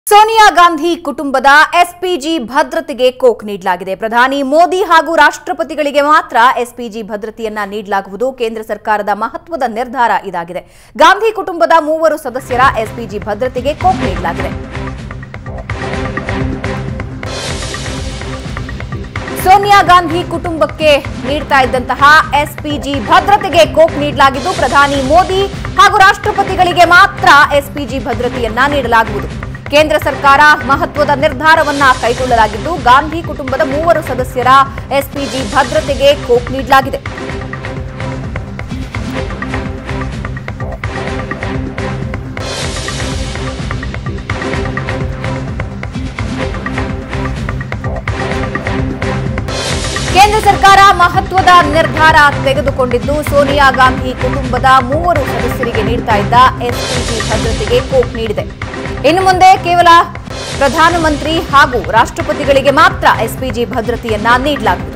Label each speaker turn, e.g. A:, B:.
A: ಸೋನಿಯಾ ಗಾಂಧಿ ಕುಟುಂಬದ ಎಸ್ಪಿಜಿ ಭದ್ರತೆಗೆ ಕೋಕ್ ನೀಡಲಾಗಿದೆ ಪ್ರಧಾನಿ ಮೋದಿ ಹಾಗೂ ರಾಷ್ಟ್ರಪತಿಗಳಿಗೆ ಮಾತ್ರ ಎಸ್ಪಿಜಿ ಭದ್ರತೆಯನ್ನ ನೀಡಲಾಗುವುದು ಕೇಂದ್ರ ಸರ್ಕಾರದ ಮಹತ್ವದ ನಿರ್ಧಾರ ಇದಾಗಿದೆ ಗಾಂಧಿ ಕುಟುಂಬದ ಮೂವರು ಸದಸ್ಯರ ಎಸ್ಪಿಜಿ ಭದ್ರತೆಗೆ ಕೋಕ್ ನೀಡಲಾಗಿದೆ ಸೋನಿಯಾ ಗಾಂಧಿ ಕುಟುಂಬಕ್ಕೆ ನೀಡ್ತಾ ಇದ್ದಂತಹ ಎಸ್ಪಿಜಿ ಭದ್ರತೆಗೆ ಕೋಕ್ ನೀಡಲಾಗಿದ್ದು ಪ್ರಧಾನಿ ಮೋದಿ ಹಾಗೂ ರಾಷ್ಟ್ರಪತಿಗಳಿಗೆ ಮಾತ್ರ ಎಸ್ಪಿಜಿ ಭದ್ರತೆಯನ್ನ ನೀಡಲಾಗುವುದು ಕೇಂದ್ರ ಸರ್ಕಾರ ಮಹತ್ವದ ನಿರ್ಧಾರವನ್ನ ಕೈಗೊಳ್ಳಲಾಗಿದ್ದು ಗಾಂಧಿ ಕುಟುಂಬದ ಮೂವರು ಸದಸ್ಯರ ಎಸ್ಪಿಜಿ ಭದ್ರತೆಗೆ ಕೋಕ್ ನೀಡಲಾಗಿದೆ ಕೇಂದ್ರ ಸರ್ಕಾರ ಮಹತ್ವದ ನಿರ್ಧಾರ ತೆಗೆದುಕೊಂಡಿದ್ದು ಸೋನಿಯಾ ಗಾಂಧಿ ಕುಟುಂಬದ ಮೂವರು ಸದಸ್ಯರಿಗೆ ನೀಡ್ತಾ ಇದ್ದ ಎಸ್ಪಿಜಿ ಭದ್ರತೆಗೆ ಕೋಕ್ ನೀಡಿದೆ ಇನ್ನು ಮುಂದೆ ಕೇವಲ ಪ್ರಧಾನಮಂತ್ರಿ ಹಾಗೂ ರಾಷ್ಟ್ರಪತಿಗಳಿಗೆ ಮಾತ್ರ ಎಸ್ಪಿಜಿ ಭದ್ರತೆಯನ್ನ ನೀಡಲಾಗುವುದು